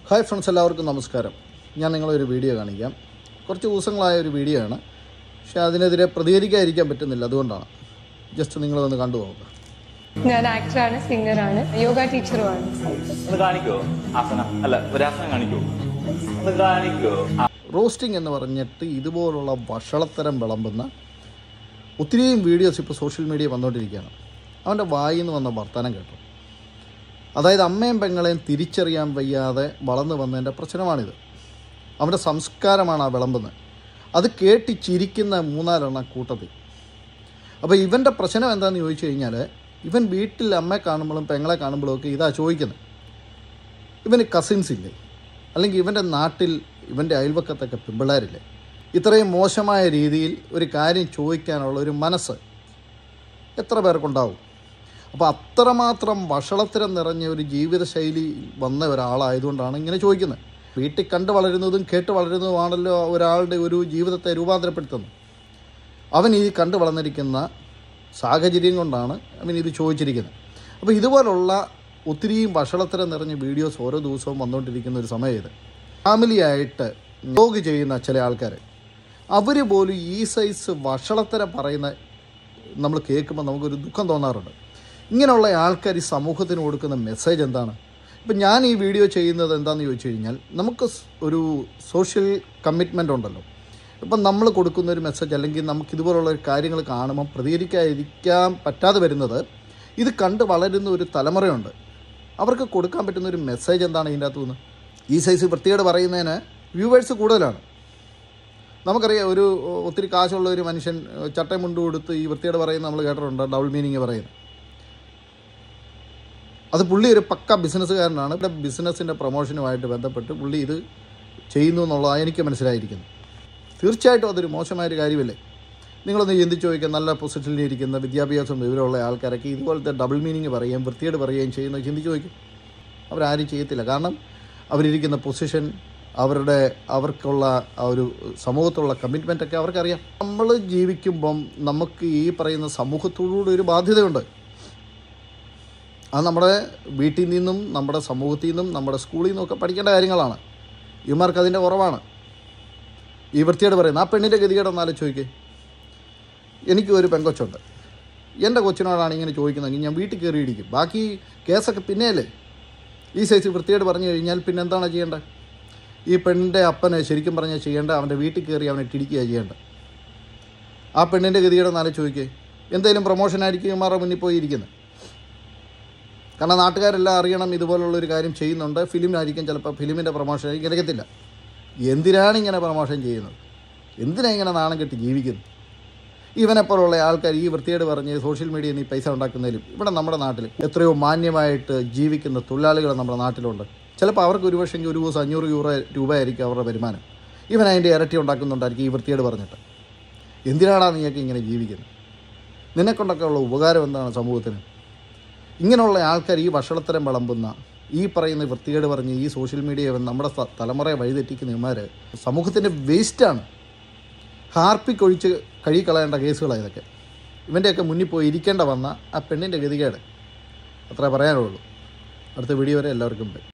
hi friends എല്ലാവർക്കും നമസ്കാരം ഞാൻ നിങ്ങളൊരു വീഡിയോ കാണിക്കാം കുറച്ച് ദിവസങ്ങളായ ഒരു വീഡിയോ ആണ് പക്ഷേ അതിനെതിരെ പ്രതികരിക്കാതിരിക്കാൻ പറ്റുന്നില്ല അതുകൊണ്ടാണ് ജസ്റ്റ് നിങ്ങളൊന്ന് കണ്ടു നോക്കുക ഞാൻ ആക്ടറാണ് സിംഗറാണ് യോഗ ടീച്ചറുമാണ് ഒന്ന് കാണിക്കോ ആസനം അല്ല ഒരു ആസനം കാണിക്കോ ഒന്ന് കാണിക്കോ ആ, റോസ്റ്റിംഗ് എന്ന് പറഞ്ഞിട്ട് ഇതുപോലുള്ള വഷളത്തരം വിളമ്പുന്ന ഒത്തിരിയും വീഡിയോസ് ഇപ്പോൾ സോഷ്യൽ മീഡിയ വന്നുകൊണ്ടിരിക്കുകയാണ് അവൻ്റെ വായിൽ നിന്ന് വന്ന വർത്തമാനം കേട്ടു അതായത് അമ്മയും പെങ്ങളെയും തിരിച്ചറിയാൻ വയ്യാതെ വളർന്നു വന്നതിൻ്റെ പ്രശ്നമാണിത് അവൻ്റെ സംസ്കാരമാണ് ആ വിളമ്പുന്നത് അത് കേട്ടി ചിരിക്കുന്ന മൂന്നാലെണ്ണ കൂട്ടത്തിൽ അപ്പോൾ ഇവൻ്റെ പ്രശ്നം എന്താണെന്ന് ചോദിച്ചു കഴിഞ്ഞാൽ ഇവൻ വീട്ടിൽ അമ്മയെ കാണുമ്പോഴും പെങ്ങളെ കാണുമ്പോഴും ഒക്കെ ഇതാ ചോദിക്കുന്നത് ഇവന് കസിൻസ് ഇല്ലേ അല്ലെങ്കിൽ ഇവൻ്റെ നാട്ടിൽ ഇവൻ്റെ അയൽവക്കത്തൊക്കെ പെമ്പിള്ളേരില്ലേ ഇത്രയും മോശമായ രീതിയിൽ ഒരു കാര്യം ചോദിക്കാനുള്ള ഒരു മനസ്സ് എത്ര പേർക്കുണ്ടാവും അപ്പോൾ അത്രമാത്രം വഷളത്തരം നിറഞ്ഞ ഒരു ജീവിതശൈലി വന്ന ഒരാളായതുകൊണ്ടാണ് ഇങ്ങനെ ചോദിക്കുന്നത് വീട്ടിൽ കണ്ട് വളരുന്നതും കേട്ട് വളരുന്നതുമാണല്ലോ ഒരാളുടെ ഒരു ജീവിതത്തെ രൂപാന്തരപ്പെടുത്തുന്നത് അവൻ ഈ കണ്ടു വളർന്നിരിക്കുന്ന സാഹചര്യം കൊണ്ടാണ് അവൻ ഇത് ചോദിച്ചിരിക്കുന്നത് അപ്പോൾ ഇതുപോലുള്ള ഒത്തിരിയും വഷളത്തരം നിറഞ്ഞ വീഡിയോസ് ഓരോ ദിവസവും വന്നുകൊണ്ടിരിക്കുന്ന ഒരു സമയം ഇത് ഫാമിലിയായിട്ട് യോഗ ചെയ്യുന്ന ചില ആൾക്കാർ അവർ പോലും ഈ സൈസ് വഷളത്തരം പറയുന്ന നമ്മൾ കേൾക്കുമ്പോൾ നമുക്കൊരു ദുഃഖം തോന്നാറുണ്ട് ഇങ്ങനെയുള്ള ആൾക്കാർ ഈ സമൂഹത്തിന് കൊടുക്കുന്ന മെസ്സേജ് എന്താണ് ഇപ്പം ഞാൻ ഈ വീഡിയോ ചെയ്യുന്നത് എന്താണെന്ന് ചോദിച്ചു കഴിഞ്ഞാൽ നമുക്ക് സ് ഒരു സോഷ്യൽ കമ്മിറ്റ്മെൻ്റ് ഉണ്ടല്ലോ ഇപ്പം നമ്മൾ കൊടുക്കുന്ന ഒരു മെസ്സേജ് അല്ലെങ്കിൽ നമുക്ക് ഇതുപോലുള്ള ഒരു കാര്യങ്ങൾ കാണുമ്പോൾ പ്രതികരിക്കാതിരിക്കാൻ പറ്റാതെ വരുന്നത് ഇത് കണ്ട് വളരുന്ന ഒരു തലമുറയുണ്ട് അവർക്ക് കൊടുക്കാൻ പറ്റുന്ന ഒരു മെസ്സേജ് എന്താണ് ഇതിൻ്റെ അകത്തുനിന്ന് ഈ സൈസ് വൃത്തികേട് പറയുന്നതിന് വ്യൂവേഴ്സ് കൂടുതലാണ് നമുക്കറിയാം ഒരു ഒത്തിരി കാശുള്ള ഒരു മനുഷ്യൻ ചട്ടയും മുണ്ട് കൊടുത്ത് ഈ വൃത്തികേട് പറയുന്ന നമ്മൾ കേട്ടിട്ടുണ്ട് ഡബിൾ മീനിങ് പറയുന്നത് അത് പുള്ളി ഒരു പക്ക ബിസിനസ്സുകാരനാണ് ഇവിടെ ബിസിനസ്സിൻ്റെ പ്രൊമോഷനുമായിട്ട് ബന്ധപ്പെട്ട് പുള്ളി ഇത് ചെയ്യുന്നു എന്നുള്ളതാണ് എനിക്ക് മനസ്സിലായിരിക്കുന്നത് തീർച്ചയായിട്ടും അതൊരു മോശമായൊരു കാര്യമല്ലേ നിങ്ങളൊന്ന് ചിന്തിച്ച് ചോദിക്കുക നല്ല പൊസിഷനിൽ ഇരിക്കുന്ന വിദ്യാഭ്യാസം വിവരമുള്ള ആൾക്കാരൊക്കെ ഇതുപോലത്തെ ഡബിൾ മീനിങ് പറയുകയും വൃത്തികേട് പറയുകയും ചെയ്യുന്നത് ചിന്തിച്ച് ചോദിക്കും അവരാരും ചെയ്യത്തില്ല കാരണം അവരിരിക്കുന്ന പൊസിഷൻ അവരുടെ അവർക്കുള്ള ആ ഒരു സമൂഹത്തുള്ള കമ്മിറ്റ്മെൻ്റ് ഒക്കെ അവർക്കറിയാം നമ്മൾ ജീവിക്കുമ്പം നമുക്ക് ഈ പറയുന്ന സമൂഹത്തോടുകൂടി ഒരു ബാധ്യതയുണ്ട് അത് നമ്മുടെ വീട്ടിൽ നിന്നും നമ്മുടെ സമൂഹത്തിൽ നിന്നും നമ്മുടെ സ്കൂളിൽ നിന്നും ഒക്കെ പഠിക്കേണ്ട കാര്യങ്ങളാണ് ഇവന്മാർക്ക് അതിൻ്റെ കുറവാണ് ഈ വൃത്തിയോട് പറയുന്നത് ആ പെണ്ണിൻ്റെ ഗതികേട് ഒന്ന് ആലോചിച്ച് എനിക്കും ഒരു പെങ്കൊച്ചുണ്ട് എൻ്റെ കൊച്ചിനോടാണ് ഇങ്ങനെ ചോദിക്കുന്നതെങ്കിൽ ഞാൻ വീട്ടിൽ കയറി ഇടിക്കും ബാക്കി കേസൊക്കെ പിന്നെയല്ലേ ഈ സൈസ് വൃത്തിയോട് പറഞ്ഞു കഴിഞ്ഞാൽ പിന്നെ എന്താണ് ചെയ്യേണ്ടത് ഈ പെണ്ണിൻ്റെ അപ്പനെ ശരിക്കും പറഞ്ഞാൽ ചെയ്യേണ്ട അവൻ്റെ വീട്ടിൽ കയറി അവനെ ഇടിക്കുക ചെയ്യേണ്ടത് ആ പെണ്ണിൻ്റെ ഗതികേട് ഒന്ന് ആലോചിച്ച് ചോദിക്കേ എന്തെങ്കിലും പ്രൊമോഷനായിരിക്കും ഇവന്മാരുടെ മുന്നിൽ പോയി ഇരിക്കുന്നത് കാരണം നാട്ടുകാരെല്ലാം അറിയണം ഇതുപോലുള്ള ഒരു കാര്യം ചെയ്യുന്നുണ്ട് ഫിലിമിനായിരിക്കും ചിലപ്പോൾ ഫിലിമിൻ്റെ പ്രൊമോഷൻ ആയിരിക്കും കിടക്കത്തില്ല എന്തിനാണ് ഇങ്ങനെ പ്രൊമോഷൻ ചെയ്യുന്നത് എന്തിനാണ് ഇങ്ങനെ നാണം കെട്ടി ജീവിക്കുന്നത് ഇവനെപ്പോലുള്ള ആൾക്കാർ ഈ വൃത്തിയേട് പറഞ്ഞ് സോഷ്യൽ മീഡിയയിൽ നിന്ന് ഈ പൈസ ഉണ്ടാക്കുന്നതിലും ഇവിടെ നമ്മുടെ നാട്ടിൽ എത്രയോ മാന്യമായിട്ട് ജീവിക്കുന്ന തൊഴിലാളികൾ നമ്മുടെ നാട്ടിലുണ്ട് ചിലപ്പോൾ അവർക്ക് ഒരു പക്ഷേ ഒരു ദിവസം അഞ്ഞൂറ് യൂറോ രൂപയായിരിക്കും അവരുടെ വരുമാനം ഇവൻ അതിൻ്റെ ഇരട്ടി ഉണ്ടാക്കുന്നുണ്ടായിരിക്കും ഈ വൃത്തിയേട് പറഞ്ഞിട്ട് എന്തിനാടാ നീയൊക്കെ ഇങ്ങനെ ജീവിക്കുന്നത് നിന്നെക്കൊണ്ടൊക്കെ ഉള്ള ഉപകാരം എന്താണ് സമൂഹത്തിന് ഇങ്ങനെയുള്ള ആൾക്കാർ ഈ വഷളത്തരം വിളമ്പുന്ന ഈ പറയുന്ന വൃത്തികേട് പറഞ്ഞ് ഈ സോഷ്യൽ മീഡിയ നമ്മുടെ സ- തലമുറയെ വഴിതെറ്റിക്കുന്ന ഇവന്മാർ സമൂഹത്തിൻ്റെ വേസ്റ്റാണ് ഹാർപ്പിക്കൊഴിച്ച് കഴുകിക്കളയേണ്ട കേസുകളാണ് ഇതൊക്കെ ഇവൻ്റെയൊക്കെ മുന്നിൽ പോയി ഇരിക്കേണ്ട വന്ന ആ പെണ്ണിൻ്റെ ഗതികേട് അത്രേ പറയാനുള്ളൂ അടുത്ത വീഡിയോ വരെ എല്ലാവർക്കും ബൈ